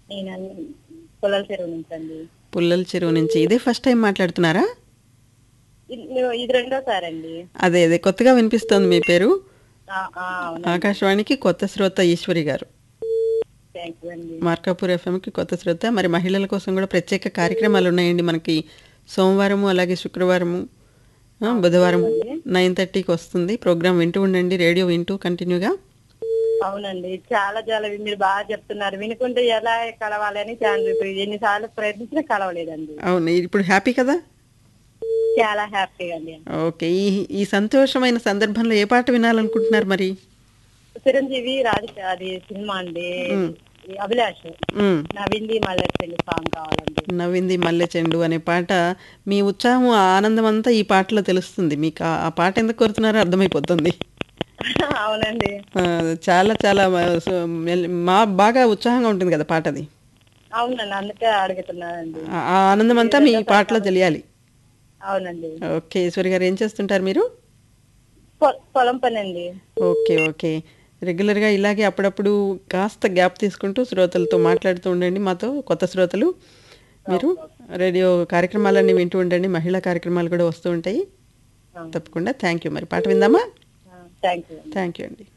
నేను పొలాల చెరువు నుంచి అండి పుల్లల చెరువు నుంచి ఇదే ఫస్ట్ టైం మాట్లాడుతున్నారా ఇది ఇది రెండోసారి అండి అదే అదే కొత్తగా వినిపిస్తోంది మీ పేరు ఆ, ఆ, అవును ఆకాశవాణికి కొత్త శ్రోత ఈశ్వరి గారు థ్యాంక్ యూ అండి మార్కాపూర్ ఎఫ్ఎంకి కొత్త శ్రోత మరి మహిళల కోసం కూడా ప్రత్యేక కార్యక్రమాలు ఉన్నాయండి మనకి సోమవారము అలాగే శుక్రవారము ఆ, బుధవారం నైన్ థర్టీకి వస్తుంది ప్రోగ్రామ్ వింటూ ఉండండి రేడియో వింటూ కంటిన్యూగా అవునండి చాలా చాలా మీరు బాగా చెప్తున్నారు వినుకుంటే ఎలా కలవాలని చాలా ఎన్నిసార్లు ప్రయత్నించినా కలవలేదండి అవును ఇప్పుడు హ్యాపీ కదా చాలా హ్యాపీగా అండి ఓకే ఈ ఈ సంతోషమైన సందర్భంలో ఏ పాట వినాలనుకుంటున్నారు మరి చిరంజీవి రాజు అది సినిమా అండి ఈ అభిలాష్ మ్, నవింది మల్లెపల్లి సాంగ్ కావాలండి నవ్వింది మల్లె చెండు అనే పాట మీ ఉత్సాహం ఆ ఆనందం అంతా ఈ పాటలో తెలుస్తుంది మీకు ఆ- ఆ పాట ఎందుకు కోరుతున్నారో అర్థమైపోతుంది అవునండి ఆ, చాలా చాలా మ- సో- మెల్- మా బాగా ఉత్సాహంగా ఉంటుంది కదా పాట అది అవునండి అందుకే అడుగుతున్నానండి ఆ- ఆ ఆనందం అంతా మీ పాటలో తెలియాలి అవునండి ఓకే ఈశ్వరి గారు ఏం చేస్తుంటారు మీరు పొ- పొలం పని అండి ఓకే ఓకే రెగ్యులర్గా ఇలాగే అప్పుడప్పుడు కాస్త గ్యాప్ తీసుకుంటూ శ్రోతలతో మాట్లాడుతూ ఉండండి మాతో కొత్త శ్రోతలు మీరు రేడియో కార్యక్రమాలన్నీ వింటూ ఉండండి మహిళా కార్యక్రమాలు కూడా వస్తూ ఉంటాయి తప్పకుండా థ్యాంక్ యూ మరి పాట విందామా థ్యాంక్ యూ థ్యాంక్ యూ అండి